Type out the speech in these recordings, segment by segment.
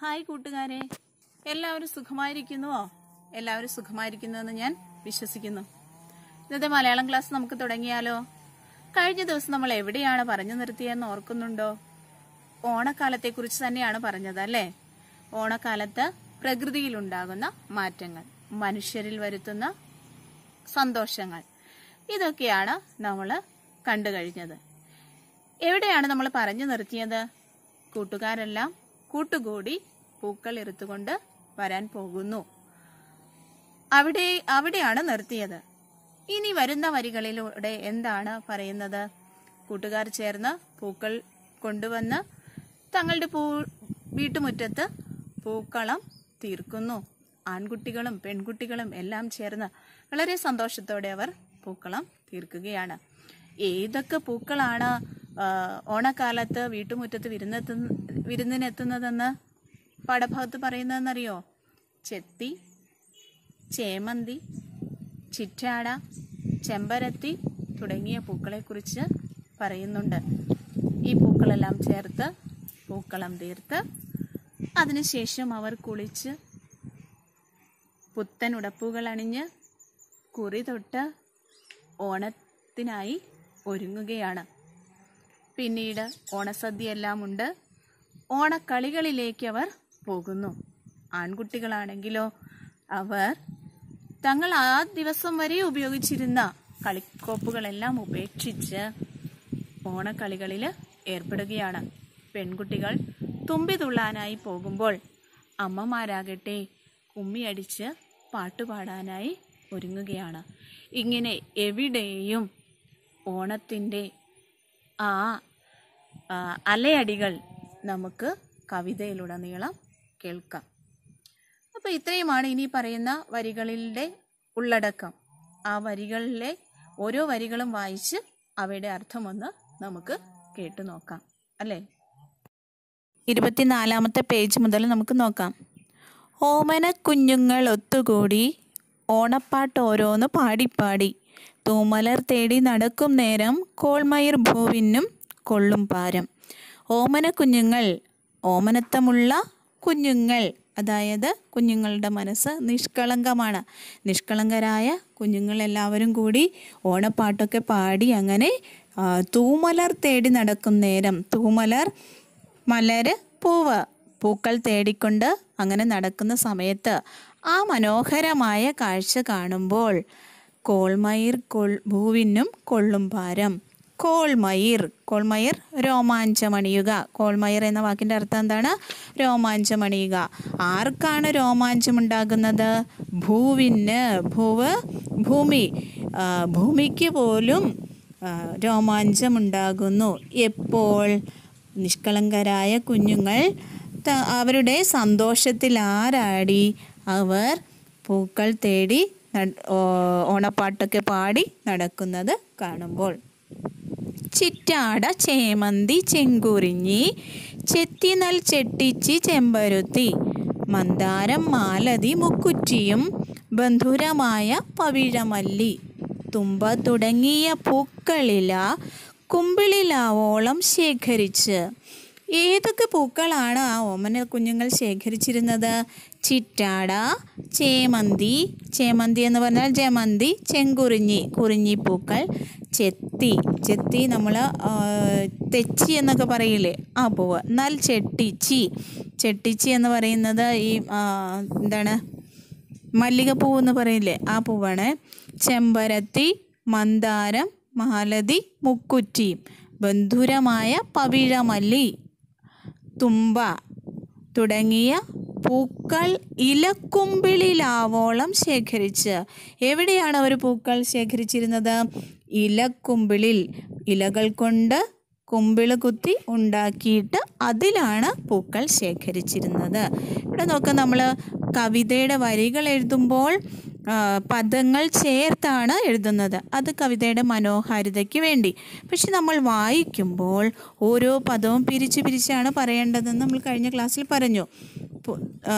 hi കൂട്ടുകാരെ എല്ലാവരും സുഖമായിരിക്കുന്നുവോ എല്ലാവരും സുഖമായിരിക്കുന്നുവെന്ന് ഞാൻ വിശ്വസിക്കുന്നു ഇന്നത്തെ മലയാളം ക്ലാസ് നമുക്ക് തുടങ്ങിയാലോ കഴിഞ്ഞ ദിവസം നമ്മൾ എവിടെയാണ് പറഞ്ഞു നിർത്തിയെന്ന് ഓർക്കുന്നുണ്ടോ ഓണക്കാലത്തെക്കുറിച്ച് തന്നെയാണ് പറഞ്ഞത് അല്ലേ ഓണക്കാലത്ത് പ്രകൃതിയിലുണ്ടാകുന്ന മാറ്റങ്ങൾ മനുഷ്യരിൽ വരുത്തുന്ന സന്തോഷങ്ങൾ ഇതൊക്കെയാണ് നമ്മൾ കണ്ടു കഴിഞ്ഞത് എവിടെയാണ് നമ്മൾ പറഞ്ഞു നിർത്തിയത് കൂട്ടുകാരെല്ലാം കൂട്ടുകൂടി പൂക്കൾ എറുത്തുകൊണ്ട് വരാൻ പോകുന്നു അവിടെ അവിടെയാണ് നിർത്തിയത് ഇനി വരുന്ന വരികളിലൂടെ എന്താണ് പറയുന്നത് കൂട്ടുകാർ ചേർന്ന് പൂക്കൾ കൊണ്ടുവന്ന് തങ്ങളുടെ പൂ വീട്ടുമുറ്റത്ത് പൂക്കളം തീർക്കുന്നു ആൺകുട്ടികളും പെൺകുട്ടികളും എല്ലാം ചേർന്ന് വളരെ സന്തോഷത്തോടെ അവർ പൂക്കളം തീർക്കുകയാണ് ഏതൊക്കെ പൂക്കളാണ് ആ, ഓണക്കാലത്ത് വീട്ടുമുറ്റത്ത് വിരുന്നെത്തു വിരുന്നിനെത്തുന്നതെന്ന് പാഠഭാഗത്ത് പറയുന്നതെന്നറിയോ ചെത്തി ചേമന്തി ചിറ്റാട ചെമ്പരത്തി തുടങ്ങിയ പൂക്കളെക്കുറിച്ച് പറയുന്നുണ്ട് ഈ പൂക്കളെല്ലാം ചേർത്ത് പൂക്കളം തീർത്ത് അതിനുശേഷം അവർ കുളിച്ച് പുത്തൻ ഉടപ്പുകൾ അണിഞ്ഞ് കുറി തൊട്ട് ഓണത്തിനായി ഒരുങ്ങുകയാണ് പിന്നീട് ഓണസദ്യയെല്ലാം ഉണ്ട് ഓണക്കളികളിലേക്ക് അവർ പോകുന്നു ആൺകുട്ടികളാണെങ്കിലോ അവർ തങ്ങൾ ആ ദിവസം വരെ ഉപയോഗിച്ചിരുന്ന കളിക്കോപ്പുകളെല്ലാം ഉപേക്ഷിച്ച് ഓണക്കളികളിൽ ഏർപ്പെടുകയാണ് പെൺകുട്ടികൾ തുമ്പി തുള്ളാനായി പോകുമ്പോൾ അമ്മമാരാകട്ടെ കുമ്മിയടിച്ച് പാട്ടുപാടാനായി ഒരുങ്ങുകയാണ് ഇങ്ങനെ എവിടെയും ഓണത്തിൻ്റെ ആ ആ, അലയടികൾ നമുക്ക് കവിതയിലുടനീളം കേൾക്കാം അപ്പോൾ ഇത്രയുമാണ് ഇനി പറയുന്ന വരികളിലെ ഉള്ളടക്കം ആ വരികളിലെ ഓരോ വരികളും വായിച്ച് അവയുടെ അർത്ഥമൊന്ന് നമുക്ക് കേട്ടു നോക്കാം അല്ലേ ഇരുപത്തിനാലാമത്തെ പേജ് മുതൽ നമുക്ക് നോക്കാം ഓമന കുഞ്ഞുങ്ങൾ ഒത്തുകൂടി ഓണപ്പാട്ട് ഓരോന്ന് പാടിപ്പാടി തൂമലർ തേടി നടക്കും നേരം കോൾമയിർ ഭൂവിനും കൊള്ളും പാരം ഓമന കുഞ്ഞുങ്ങൾ ഓമനത്തമുള്ള കുഞ്ഞുങ്ങൾ അതായത് കുഞ്ഞുങ്ങളുടെ മനസ്സ് നിഷ്കളങ്കമാണ് നിഷ്കളങ്കരായ കുഞ്ഞുങ്ങളെല്ലാവരും കൂടി ഓണപ്പാട്ടൊക്കെ പാടി അങ്ങനെ ആ, തൂമലർ തേടി നടക്കും നേരം തൂമലർ മലര് പൂവ് പൂക്കൾ തേടിക്കൊണ്ട് അങ്ങനെ നടക്കുന്ന സമയത്ത് ആ മനോഹരമായ കാഴ്ച കാണുമ്പോൾ കോൾമയിർ കൊൾ ഭൂവിനും കൊള്ളും ഭാരം കോൾമയിർ കോൾമയിർ രോമാഞ്ചമണിയുക കോൾമയിർ എന്ന വാക്കിൻ്റെ അർത്ഥം എന്താണ് രോമാഞ്ചമണിയുക ആർക്കാണ് രോമാഞ്ചമുണ്ടാകുന്നത് ഭൂവിന് ഭൂവ് ഭൂമി ആ, ഭൂമിക്ക് പോലും ആ, രോമാഞ്ചമുണ്ടാകുന്നു എപ്പോൾ നിഷ്കളങ്കരായ കുഞ്ഞുങ്ങൾ ത- അവരുടെ സന്തോഷത്തിൽ ആരാടി അവർ പൂക്കൾ തേടി നട്- ഓ- ഓണപ്പാട്ടൊക്കെ പാടി നടക്കുന്നത് കാണുമ്പോൾ ചിറ്റാട ചേമന്തി ചെങ്കുറിഞ്ഞി ചെത്തിനൽ ചെട്ടിച്ചി ചെമ്പരുത്തി മന്ദാരം മാലതി മുക്കുറ്റിയും ബന്ധുരമായ പവിഴമല്ലി തുമ്പ തുടങ്ങിയ പൂക്കളില കുമ്പിളിലാവോളം ശേഖരിച്ച് ഏതൊക്കെ പൂക്കളാണ് ആ ഓമന കുഞ്ഞുങ്ങൾ ശേഖരിച്ചിരുന്നത് ചിറ്റാട ചേമന്തി ചേമന്തി എന്ന് പറഞ്ഞാൽ ജമന്തി ചെങ്കുറിഞ്ഞി കുറിഞ്ഞി പൂക്കൾ ചെത്തി ചെത്തി നമ്മൾ തെച്ചി എന്നൊക്കെ പറയില്ലേ ആ പൂവ് എന്നാൽ ചെട്ടിച്ചി ചെട്ടിച്ചി എന്ന് പറയുന്നത് ഈ ആ, എന്താണ് മല്ലികപ്പൂവ് എന്ന് പറയില്ലേ ആ പൂവാണ് ചെമ്പരത്തി മന്ദാരം മാലതി മുക്കുറ്റി ബന്ധുരമായ പവിഴമല്ലി തുമ്പ തുടങ്ങിയ പൂക്കൾ ഇലക്കുമ്പിളിലാവോളം ശേഖരിച്ച് എവിടെയാണ് അവർ പൂക്കൾ ശേഖരിച്ചിരുന്നത് ഇലക്കുമ്പിളിൽ ഇലകൾ കൊണ്ട് കുമ്പിള് കുത്തി ഉണ്ടാക്കിയിട്ട് അതിലാണ് പൂക്കൾ ശേഖരിച്ചിരുന്നത് ഇവിടെ നോക്കാം നമ്മൾ കവിതയുടെ വരികൾ എഴുതുമ്പോൾ ആ, പദങ്ങൾ ചേർത്താണ് എഴുതുന്നത് അത് കവിതയുടെ മനോഹാരിതയ്ക്ക് വേണ്ടി പക്ഷെ നമ്മൾ വായിക്കുമ്പോൾ ഓരോ പദവും പിരിച്ച് പിരിച്ചാണ് പറയേണ്ടതെന്ന് നമ്മൾ കഴിഞ്ഞ ക്ലാസ്സിൽ പറഞ്ഞു പു- ആ,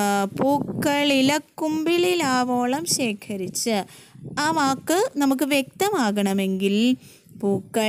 പൂക്കളിലക്കുമ്പിളിലാവോളം ശേഖരിച്ച് ആ വാക്ക് നമുക്ക് വ്യക്തമാകണമെങ്കിൽ പൂക്കൾ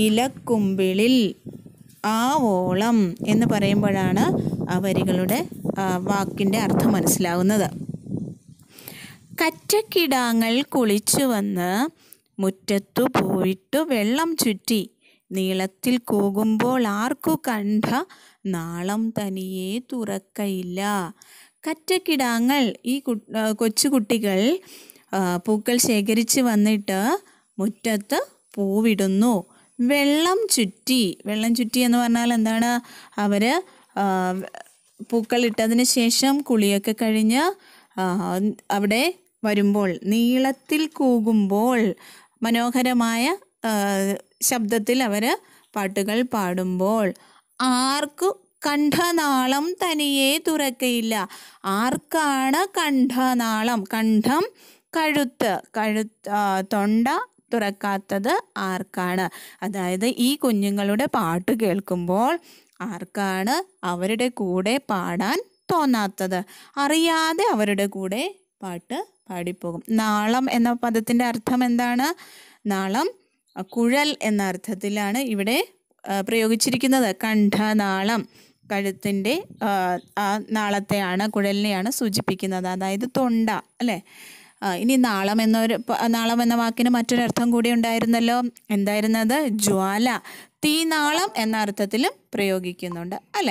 ഇലക്കുമ്പിളിൽ ആവോളം എന്ന് പറയുമ്പോഴാണ് ആ വരികളുടെ ആ, വാക്കിൻ്റെ അർത്ഥം മനസ്സിലാവുന്നത് കറ്റക്കിടാങ്ങൾ കുളിച്ചു വന്ന് മുറ്റത്തു പോയിട്ടു വെള്ളം ചുറ്റി നീളത്തിൽ കൂകുമ്പോൾ ആർക്കു കണ്ട നാളം തനിയെ തുറക്കയില്ല കറ്റക്കിടാങ്ങൾ ഈ കു ആ, കൊച്ചുകുട്ടികൾ ആ, പൂക്കൾ ശേഖരിച്ച് വന്നിട്ട് മുറ്റത്ത് പൂവിടുന്നു വെള്ളം ചുറ്റി വെള്ളം ചുറ്റി എന്ന് പറഞ്ഞാൽ എന്താണ് അവർ പൂക്കൾ ഇട്ടതിന് ശേഷം കുളിയൊക്കെ കഴിഞ്ഞ് ആ, അവിടെ വരുമ്പോൾ നീളത്തിൽ കൂകുമ്പോൾ മനോഹരമായ ആ, ശബ്ദത്തിൽ അവർ പാട്ടുകൾ പാടുമ്പോൾ ആർക്കു കണ്ഠനാളം തനിയെ തുറക്കയില്ല ആർക്കാണ് കണ്ഠനാളം കണ്ഠം കഴുത്ത് കഴുത്ത് ആ, തൊണ്ട തുറക്കാത്തത് ആർക്കാണ് അതായത് ഈ കുഞ്ഞുങ്ങളുടെ പാട്ട് കേൾക്കുമ്പോൾ ആർക്കാണ് അവരുടെ കൂടെ പാടാൻ തോന്നാത്തത് അറിയാതെ അവരുടെ കൂടെ പാട്ട് പാടിപ്പോകും നാളം എന്ന പദത്തിൻ്റെ അർത്ഥം എന്താണ് നാളം അ, കുഴൽ എന്ന അർത്ഥത്തിലാണ് ഇവിടെ ആ, പ്രയോഗിച്ചിരിക്കുന്നത് കണ്ഠനാളം കഴുത്തിൻ്റെ ആ, ആ നാളത്തെയാണ് കുഴലിനെയാണ് സൂചിപ്പിക്കുന്നത് അതായത് തൊണ്ട അല്ലേ ആ, ഇനി നാളം എന്നൊരു പ- നാളം എന്ന വാക്കിന് മറ്റൊരർത്ഥം കൂടി ഉണ്ടായിരുന്നല്ലോ എന്തായിരുന്നത് ജ്വാല തീനാളം എന്ന അർത്ഥത്തിലും പ്രയോഗിക്കുന്നുണ്ട് അല്ലേ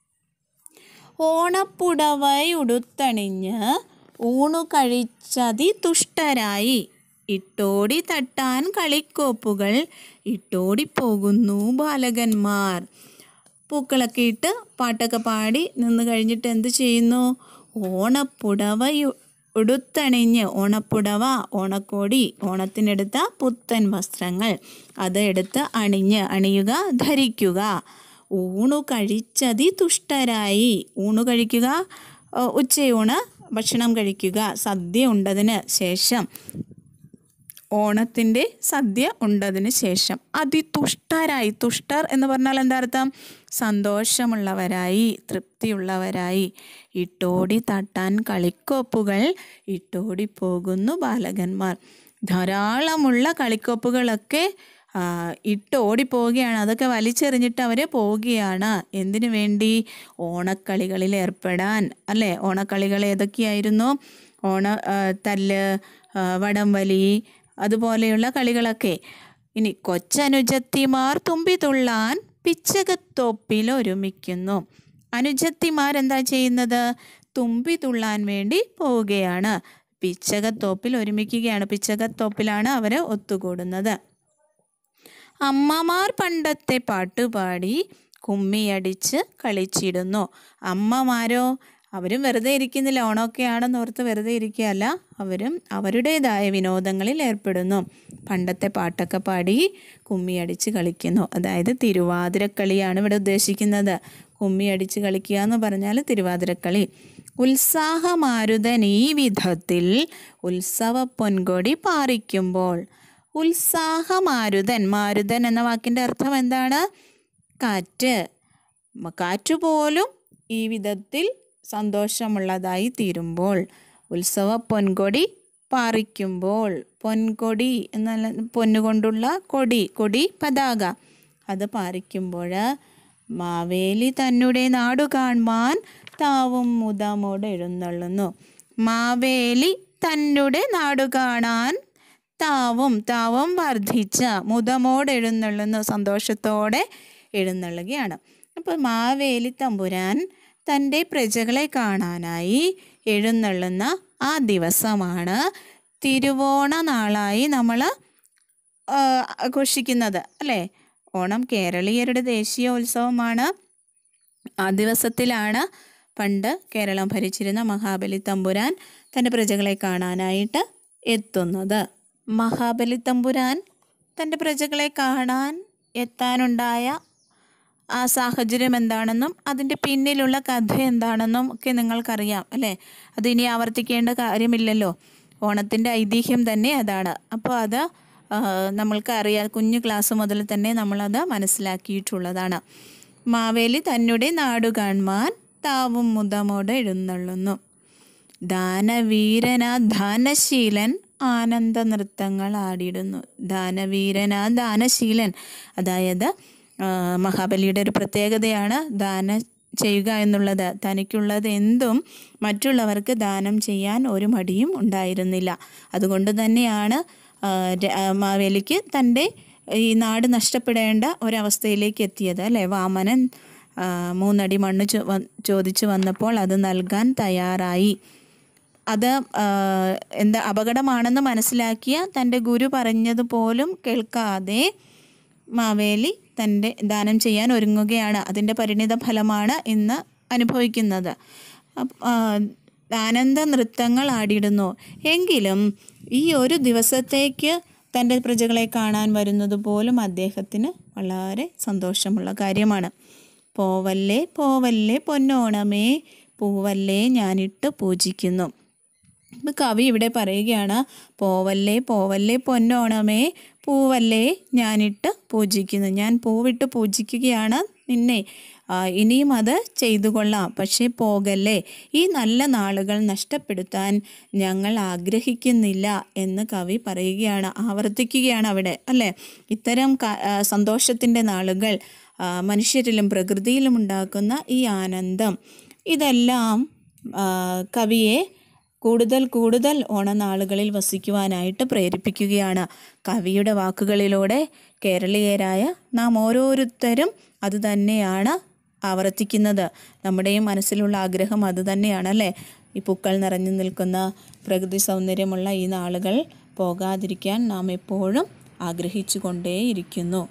ഓണപ്പുടവയുടുത്തണിഞ്ഞ് ഊണു കഴിച്ചതി തുഷ്ടരായി ഇട്ടോടി തട്ടാൻ കളിക്കോപ്പുകൾ ഇട്ടോടിപ്പോകുന്നു ബാലകന്മാർ പൂക്കളൊക്കെ ഇട്ട് പാട്ടൊക്കെ പാടി നിന്ന് കഴിഞ്ഞിട്ട് എന്ത് ചെയ്യുന്നു ഓണപ്പുടവ യു- ഉടുത്തണിഞ്ഞ് ഓണപ്പുടവ ഓണക്കോടി ഓണത്തിനെടുത്ത പുത്തൻ വസ്ത്രങ്ങൾ അത് എടുത്ത് അണിഞ്ഞ് അണിയുക ധരിക്കുക ഊണു കഴിച്ചതി തുഷ്ടരായി ഊണു കഴിക്കുക ഏ, ഉച്ചയൂണ് ഭക്ഷണം കഴിക്കുക സദ്യ ഉണ്ടതിന് ശേഷം ഓണത്തിൻ്റെ സദ്യ ഉണ്ടതിന് ശേഷം അതിതുഷ്ടരായി തുഷ്ടർ എന്ന് പറഞ്ഞാൽ എന്താ അർത്ഥം സന്തോഷമുള്ളവരായി തൃപ്തിയുള്ളവരായി ഇട്ടോടി തട്ടാൻ കളിക്കോപ്പുകൾ ഇട്ടോടി പോകുന്നു ബാലകന്മാർ ധാരാളമുള്ള കളിക്കോപ്പുകളൊക്കെ ആ, ഇട്ട് ഓടിപ്പോവുകയാണ് അതൊക്കെ വലിച്ചെറിഞ്ഞിട്ട് അവർ പോവുകയാണ് എന്തിനു വേണ്ടി ഓണക്കളികളിൽ ഏർപ്പെടാൻ അല്ലേ ഓണക്കളികൾ ഏതൊക്കെയായിരുന്നു ഓണ ആ, തല്ല് ആ, വടംവലി അതുപോലെയുള്ള കളികളൊക്കെ ഇനി കൊച്ചനുജത്തിമാർ തുമ്പി തുള്ളാൻ പിച്ചകത്തോപ്പിൽ ഒരുമിക്കുന്നു അനുജത്തിമാർ എന്താ ചെയ്യുന്നത് തുമ്പി തുള്ളാൻ വേണ്ടി പോവുകയാണ് പിച്ചകത്തോപ്പിൽ ഒരുമിക്കുകയാണ് പിച്ചകത്തോപ്പിലാണ് അവർ ഒത്തുകൂടുന്നത് അമ്മമാർ പണ്ടത്തെ പാട്ടുപാടി കുമ്മിയടിച്ച് കളിച്ചിടുന്നു അമ്മമാരോ അവരും വെറുതെ ഇരിക്കുന്നില്ല ഓണമൊക്കെ ആണെന്ന് ഓർത്ത് വെറുതെ ഇരിക്കുകയല്ല അവരും അവരുടേതായ വിനോദങ്ങളിൽ ഏർപ്പെടുന്നു പണ്ടത്തെ പാട്ടൊക്കെ പാടി കുമ്മിയടിച്ച് കളിക്കുന്നു അതായത് തിരുവാതിരക്കളിയാണ് ഇവിടെ ഉദ്ദേശിക്കുന്നത് കുമ്മിയടിച്ച് കളിക്കുക എന്ന് പറഞ്ഞാൽ തിരുവാതിരക്കളി ഉത്സാഹമാരുതൻ ഈ വിധത്തിൽ ഉത്സവ പൊൻകൊടി പാറിക്കുമ്പോൾ ഉത്സാഹമാരുതൻ മാരുതൻ എന്ന വാക്കിൻ്റെ അർത്ഥം എന്താണ് കാറ്റ് മ- കാറ്റ് പോലും ഈ വിധത്തിൽ സന്തോഷമുള്ളതായി തീരുമ്പോൾ ഉത്സവ പൊൻകൊടി പാറിക്കുമ്പോൾ പൊൻകൊടി എന്നാൽ പൊന്നുകൊണ്ടുള്ള കൊടി കൊടി പതാക അത് പാറിക്കുമ്പോൾ മാവേലി തന്നെ നാടു കാണുവാൻ താവും മുതമോട് എഴുന്നള്ളുന്നു മാവേലി തന്നെ നാടു കാണാൻ താവും താവും വർദ്ധിച്ച മുതമോട് എഴുന്നള്ളുന്നു സന്തോഷത്തോടെ എഴുന്നള്ളുകയാണ് അപ്പോൾ മാവേലി തമ്പുരാൻ തൻ്റെ പ്രജകളെ കാണാനായി എഴുന്നള്ളുന്ന ആ ദിവസമാണ് തിരുവോണ നാളായി നമ്മൾ ആഘോഷിക്കുന്നത് അല്ലേ ഓണം കേരളീയരുടെ ദേശീയ ഉത്സവമാണ് ആ ദിവസത്തിലാണ് പണ്ട് കേരളം ഭരിച്ചിരുന്ന മഹാബലി തമ്പുരാൻ തൻ്റെ പ്രജകളെ കാണാനായിട്ട് എത്തുന്നത് മഹാബലി തമ്പുരാൻ തൻ്റെ പ്രജകളെ കാണാൻ എത്താനുണ്ടായ ആ സാഹചര്യം എന്താണെന്നും അതിൻ്റെ പിന്നിലുള്ള കഥ എന്താണെന്നും ഒക്കെ നിങ്ങൾക്കറിയാം അല്ലേ അത് ഇനി ആവർത്തിക്കേണ്ട കാര്യമില്ലല്ലോ ഓണത്തിൻ്റെ ഐതിഹ്യം തന്നെ അതാണ് അപ്പോൾ അത് ആ, നമ്മൾക്ക് അറിയാം കുഞ്ഞു ക്ലാസ് മുതൽ തന്നെ നമ്മളത് മനസ്സിലാക്കിയിട്ടുള്ളതാണ് മാവേലി തന്നെ നാടു കാണുവാൻ താവും മുതമോട് എഴുന്നള്ളുന്നു ദാനവീരനാ ദാനശീലൻ ആനന്ദ നൃത്തങ്ങൾ ആടിയിടുന്നു ദാനവീരനാ ദാനശീലൻ അതായത് ആ, മഹാബലിയുടെ ഒരു പ്രത്യേകതയാണ് ദാനം ചെയ്യുക എന്നുള്ളത് തനിക്കുള്ളത് എന്തും മറ്റുള്ളവർക്ക് ദാനം ചെയ്യാൻ ഒരു മടിയും ഉണ്ടായിരുന്നില്ല അതുകൊണ്ട് തന്നെയാണ് ആ, ര- ആ, മാവേലിക്ക് തൻ്റെ ഈ നാട് നഷ്ടപ്പെടേണ്ട ഒരവസ്ഥയിലേക്ക് എത്തിയത് അല്ലേ വാമനൻ ആ, മൂന്നടി മണ്ണ് ചോ വ- ചോദിച്ചു വന്നപ്പോൾ അത് നൽകാൻ തയ്യാറായി അത് ആ, എന്താ അപകടമാണെന്ന് മനസ്സിലാക്കിയ തൻ്റെ ഗുരു പറഞ്ഞത് പോലും കേൾക്കാതെ മാവേലി തൻ്റെ ദാനം ചെയ്യാൻ ഒരുങ്ങുകയാണ് അതിൻ്റെ പരിണിത ഫലമാണ് ഇന്ന് അനുഭവിക്കുന്നത് അപ്പ്, ആ, ആനന്ദ നൃത്തങ്ങൾ ആടിയിടുന്നു എങ്കിലും ഈ ഒരു ദിവസത്തേക്ക് തൻ്റെ പ്രജകളെ കാണാൻ വരുന്നത് പോലും അദ്ദേഹത്തിന് വളരെ സന്തോഷമുള്ള കാര്യമാണ് പോവല്ലേ പോവല്ലേ പൊന്നോണമേ പൂവല്ലേ ഞാനിട്ട് പൂജിക്കുന്നു ഇപ്പം കവി ഇവിടെ പറയുകയാണ് പോവല്ലേ പോവല്ലേ പൊന്നോണമേ പൂവല്ലേ ഞാനിട്ട് പൂജിക്കുന്നു ഞാൻ പൂവിട്ട് പൂജിക്കുകയാണ് നിന്നെ ആ, ഇനിയും അത് ചെയ്തു കൊള്ളാം പക്ഷേ പോകല്ലേ ഈ നല്ല നാളുകൾ നഷ്ടപ്പെടുത്താൻ ഞങ്ങൾ ആഗ്രഹിക്കുന്നില്ല എന്ന് കവി പറയുകയാണ് ആവർത്തിക്കുകയാണ് അവിടെ അല്ലേ ഇത്തരം ക- ആ, സന്തോഷത്തിൻ്റെ നാളുകൾ ആ, മനുഷ്യരിലും പ്രകൃതിയിലും ഉണ്ടാക്കുന്ന ഈ ആനന്ദം ഇതെല്ലാം ആ, കവിയെ കൂടുതൽ കൂടുതൽ ഓണനാളുകളിൽ വസിക്കുവാനായിട്ട് പ്രേരിപ്പിക്കുകയാണ് കവിയുടെ വാക്കുകളിലൂടെ കേരളീയരായ നാം ഓരോരുത്തരും അതുതന്നെയാണ് ആവർത്തിക്കുന്നത് നമ്മുടെയും മനസ്സിലുള്ള ആഗ്രഹം അതുതന്നെയാണ് അല്ലേ ഈ പൂക്കൾ നിറഞ്ഞു നിൽക്കുന്ന പ്രകൃതി സൗന്ദര്യമുള്ള ഈ നാളുകൾ പോകാതിരിക്കാൻ നാം എപ്പോഴും ആഗ്രഹിച്ചു കൊണ്ടേയിരിക്കുന്നു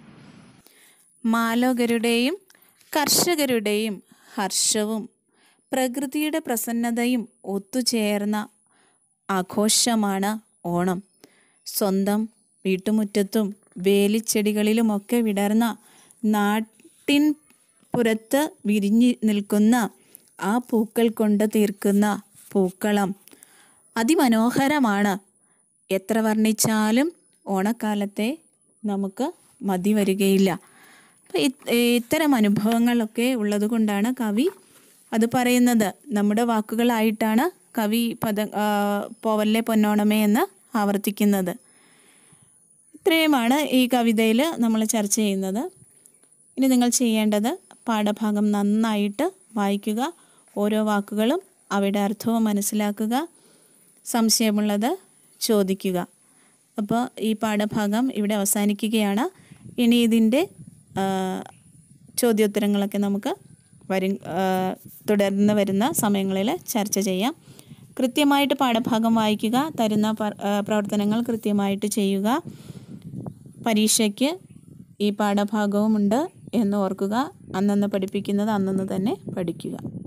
മാലോകരുടെയും കർഷകരുടെയും ഹർഷവും പ്രകൃതിയുടെ പ്രസന്നതയും ഒത്തുചേർന്ന ആഘോഷമാണ് ഓണം സ്വന്തം വീട്ടുമുറ്റത്തും വേലിച്ചെടികളിലുമൊക്കെ വിടർന്ന നാട്ടിൻ പുറത്ത് വിരിഞ്ഞു നിൽക്കുന്ന ആ പൂക്കൾ കൊണ്ട് തീർക്കുന്ന പൂക്കളം അതിമനോഹരമാണ് എത്ര വർണ്ണിച്ചാലും ഓണക്കാലത്തെ നമുക്ക് മതി വരികയില്ല അപ്പം ഇത്തരം അനുഭവങ്ങളൊക്കെ ഉള്ളതുകൊണ്ടാണ് കവി അത് പറയുന്നത് നമ്മുടെ വാക്കുകളായിട്ടാണ് കവി പദ ആ, പോവല്ലേ പൊന്നോണമേ എന്ന് ആവർത്തിക്കുന്നത് ഇത്രയുമാണ് ഈ കവിതയിൽ നമ്മൾ ചർച്ച ചെയ്യുന്നത് ഇനി നിങ്ങൾ ചെയ്യേണ്ടത് പാഠഭാഗം നന്നായിട്ട് വായിക്കുക ഓരോ വാക്കുകളും അവയുടെ അർത്ഥവും മനസ്സിലാക്കുക സംശയമുള്ളത് ചോദിക്കുക അപ്പോൾ ഈ പാഠഭാഗം ഇവിടെ അവസാനിക്കുകയാണ് ഇനി ഇതിൻ്റെ ആ, ചോദ്യോത്തരങ്ങളൊക്കെ നമുക്ക് വരും ആ, തുടർന്ന് വരുന്ന സമയങ്ങളിൽ ചർച്ച ചെയ്യാം കൃത്യമായിട്ട് പാഠഭാഗം വായിക്കുക തരുന്ന പ- ആ, പ്രവർത്തനങ്ങൾ കൃത്യമായിട്ട് ചെയ്യുക പരീക്ഷയ്ക്ക് ഈ പാഠഭാഗവുമുണ്ട് എന്ന് ഓർക്കുക അന്നന്ന് പഠിപ്പിക്കുന്നത് അന്നന്ന് തന്നെ പഠിക്കുക